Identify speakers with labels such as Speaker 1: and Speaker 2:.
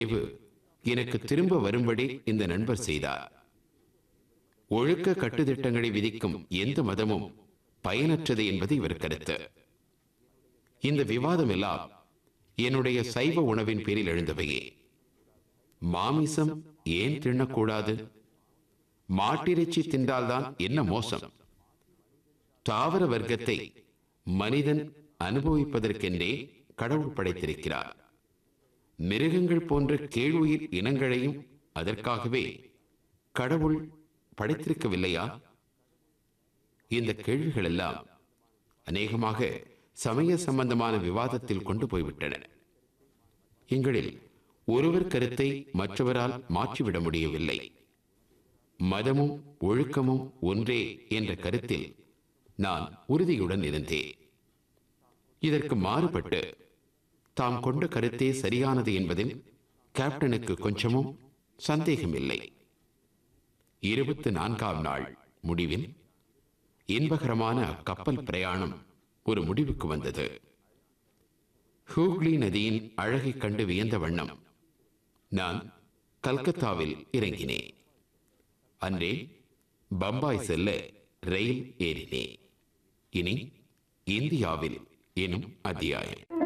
Speaker 1: இவு எனக்கு திரும்ப வரும்படி இந்த நண்பர் செய்தார் ஒழுக்க கட்டுத்திட்டங்களை விதிக்கும் எந்த மதமும் பயனற்றது என்பது இவர் கருத்து இந்த விவாதம் எல்லாம் என்னுடைய சைவ உணவின் பேரில் எழுந்தவையே மாமிசம் ஏன் தின்னக்கூடாது மாட்டிறைச்சி தின்றால்தான் என்ன மோசம் தாவர வர்க்கத்தை மனிதன் அனுபவிப்பதற்கென்றே கடவுள் படைத்திருக்கிறார் மிருகங்கள் போன்ற கீழுயிர் இனங்களையும் அதற்காகவே கடவுள் படைத்திருக்கவில்லையா இந்த கேள்விகள் எல்லாம் அநேகமாக சமய சம்பந்தமான விவாதத்தில் கொண்டு போய்விட்டன எங்களில் ஒருவர் கருத்தை மற்றவரால் மாற்றிவிட முடியவில்லை மதமும் ஒழுக்கமும் ஒன்றே என்ற கருத்தில் நான் உறுதியுடன் இருந்தேன் இதற்கு மாறுபட்டு தாம் கொண்ட கருத்தே சரியானது என்பதில் கேப்டனுக்கு கொஞ்சமும் சந்தேகமில்லை இருபத்தி நான்காம் நாள் முடிவில் இன்பகரமான கப்பல் பிரயாணம் ஒரு முடிவுக்கு வந்தது ஹூக்ளி நதியின் அழகைக் கண்டு வியந்த வண்ணம் நான் கல்கத்தாவில் இறங்கினேன் அன்றே பம்பாய் செல்ல ரயில் ஏறினேன் இனி இந்தியாவில் எனும் அத்தியாயம்